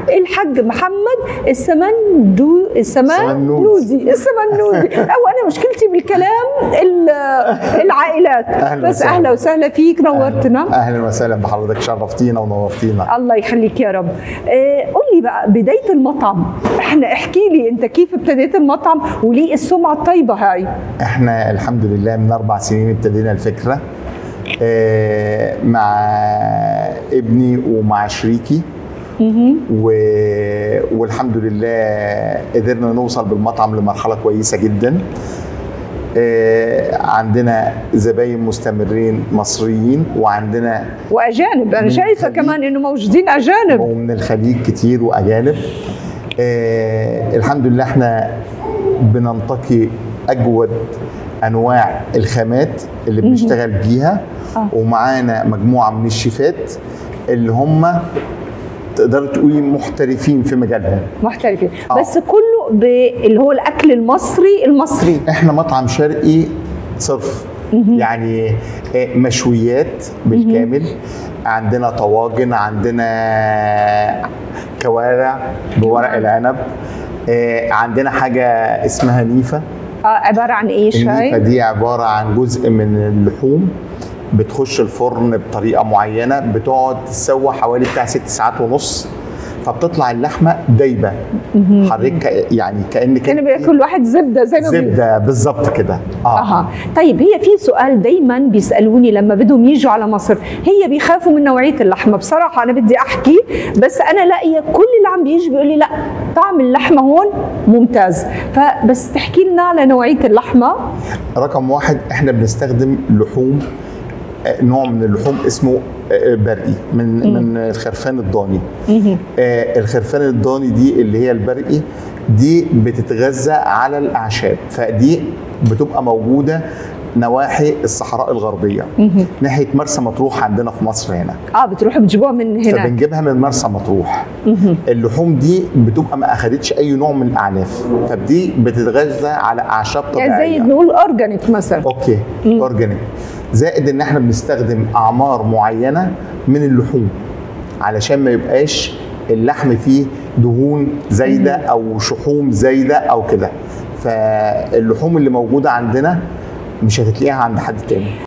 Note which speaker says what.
Speaker 1: الحاج محمد السمندو السمنودي السمنودي او انا مشكلتي بالكلام ال- العائلات
Speaker 2: أهلا
Speaker 1: بس
Speaker 2: وسهلا.
Speaker 1: اهلا وسهلا فيك نورتنا
Speaker 2: اهلا وسهلا بحضرتك شرفتينا ونورتينا
Speaker 1: الله يخليك يا رب آه، قول لي بقى بدايه المطعم احنا احكي لي انت كيف ابتديت المطعم وليه السمعه الطيبه هاي
Speaker 2: احنا الحمد لله من اربع سنين ابتدينا الفكره آه، مع ابني ومع شريكي و... والحمد لله قدرنا نوصل بالمطعم لمرحله كويسه جدا آه، عندنا زباين مستمرين مصريين وعندنا
Speaker 1: واجانب انا
Speaker 2: من
Speaker 1: شايفه
Speaker 2: الخليج.
Speaker 1: كمان انه موجودين اجانب
Speaker 2: ومن الخليج كتير واجانب آه الحمد لله احنا بننتقي اجود انواع الخامات اللي بنشتغل بيها
Speaker 1: آه.
Speaker 2: ومعانا مجموعه من الشيفات اللي هم تقدر تقولي محترفين في مجالهم
Speaker 1: محترفين
Speaker 2: آه.
Speaker 1: بس كله ب- اللي هو الاكل المصري المصري
Speaker 2: احنا مطعم شرقي صرف يعني آه، مشويات بالكامل عندنا طواجن عندنا كوارع بورق العنب آه، عندنا حاجه اسمها نيفه
Speaker 1: اه عباره عن ايه
Speaker 2: النيفه
Speaker 1: شاي
Speaker 2: دي عباره عن جزء من اللحوم بتخش الفرن بطريقه معينه بتقعد تتسوى حوالي بتاع ست ساعات ونص فبتطلع اللحمه دايبه حضرتك ك- يعني كانك
Speaker 1: كان
Speaker 2: انت
Speaker 1: بياكل واحد زبده زي ما بيقولوا.
Speaker 2: زبده بالظبط كده اه
Speaker 1: اها طيب هي في سؤال دايما بيسالوني لما بدهم يجوا على مصر هي بيخافوا من نوعيه اللحمه بصراحه انا بدي احكي بس انا لاقيه كل اللي عم بيجي بيقول لي لا طعم اللحمه هون ممتاز فبس تحكي لنا على نوعيه اللحمه
Speaker 2: رقم واحد احنا بنستخدم لحوم آه، نوع من اللحوم اسمه آه، برقي من من الخرفان الضاني آه، الخرفان الضاني دي اللي هي البرقي دي بتتغذى على الاعشاب فدي بتبقى موجوده نواحي الصحراء الغربيه ناحيه مرسى مطروح عندنا في مصر هنا
Speaker 1: اه بتروحوا بتجيبوها من هناك
Speaker 2: فبنجيبها من مرسى مطروح اللحوم دي بتبقى ما اخدتش اي نوع من الاعلاف فدي بتتغذى على اعشاب طبيعيه
Speaker 1: يعني زي نقول اورجانيك مثلا
Speaker 2: اوكي اورجانيك زائد ان احنا بنستخدم اعمار معينه من اللحوم علشان ما يبقاش اللحم فيه دهون زايده او شحوم زايده او كده فاللحوم اللي موجوده عندنا مش هتلاقيها عند حد تاني